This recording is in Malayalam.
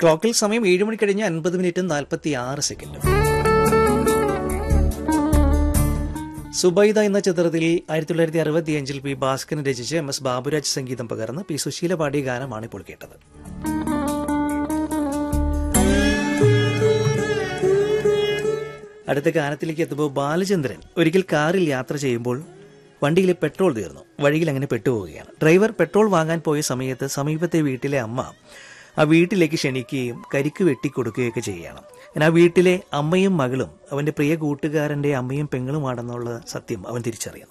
ക്ലോക്കിൽ സമയം ഏഴ് മണി കഴിഞ്ഞ് അൻപത് മിനിറ്റും നാൽപ്പത്തി ആറ് സെക്കൻഡും സുബൈദ എന്ന ചിത്രത്തിൽ ആയിരത്തി തൊള്ളായിരത്തി അറുപത്തിയഞ്ചിൽ പി ഭാസ്കരൻ രചിച്ച് എം എസ് ബാബുരാജ് സംഗീതം പകർന്ന് പി സുശീല പാടിയ ഗാനമാണ് ഇപ്പോൾ കേട്ടത് അടുത്ത ഗാനത്തിലേക്ക് എത്തുമ്പോൾ ബാലചന്ദ്രൻ ഒരിക്കൽ കാറിൽ യാത്ര ചെയ്യുമ്പോൾ വണ്ടിയിലെ പെട്രോൾ തീർന്നു വഴിയിൽ അങ്ങനെ പെട്ടുപോവുകയാണ് ഡ്രൈവർ പെട്രോൾ വാങ്ങാൻ പോയ സമയത്ത് സമീപത്തെ വീട്ടിലെ അമ്മ ആ വീട്ടിലേക്ക് ക്ഷണിക്കുകയും കരിക്ക് വെട്ടിക്കൊടുക്കുകയൊക്കെ ചെയ്യുകയാണ് അങ്ങനെ ആ വീട്ടിലെ അമ്മയും മകളും അവന്റെ പ്രിയ കൂട്ടുകാരന്റെ അമ്മയും പെങ്ങളുമാണെന്നുള്ള സത്യം അവൻ തിരിച്ചറിയുന്നു